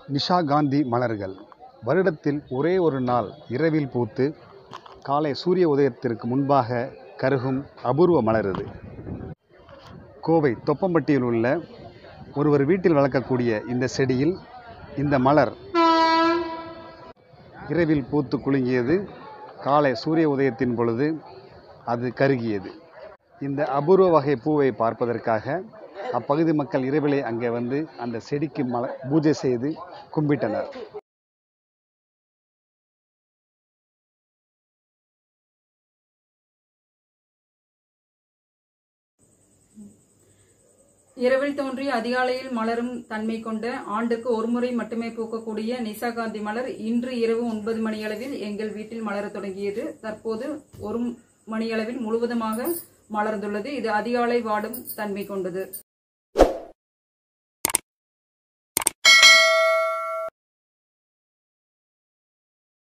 நிஷா காந்தி மலர்கள் வருடத்தில் ஒரே ஒரு நாள் இரவில் பூத்து காலை சூரிய உதயத்திற்கு முன்பாக கருகும் அபூர்வ மலர் இது கோவை தொப்பம்பட்டியில் உள்ள ஒருவர் வீட்டில் வளர்க்கக்கூடிய இந்த செடியில் இந்த மலர் இரவில் பூத்து குலுங்கியது காலை சூரிய உதயத்தின் பொழுது அது கருகியது இந்த அபூர்வ வகை பூவை பார்ப்பதற்காக அப்பகுதி மக்கள் இரவிலே அங்கே வந்து அந்த செடிக்கு மல பூஜை செய்து கும்பிட்டனர் இரவில் தோன்றி அதிகாலையில் மலரும் தன்மை கொண்ட ஆண்டுக்கு ஒருமுறை மட்டுமே பூக்கக்கூடிய நிசாகாந்தி மலர் இன்று இரவு ஒன்பது மணியளவில் எங்கள் வீட்டில் மலரத் தொடங்கியது தற்போது ஒரு மணியளவில் முழுவதுமாக மலர்ந்துள்ளது இது அதிகாலை வாடும் தன்மை கொண்டது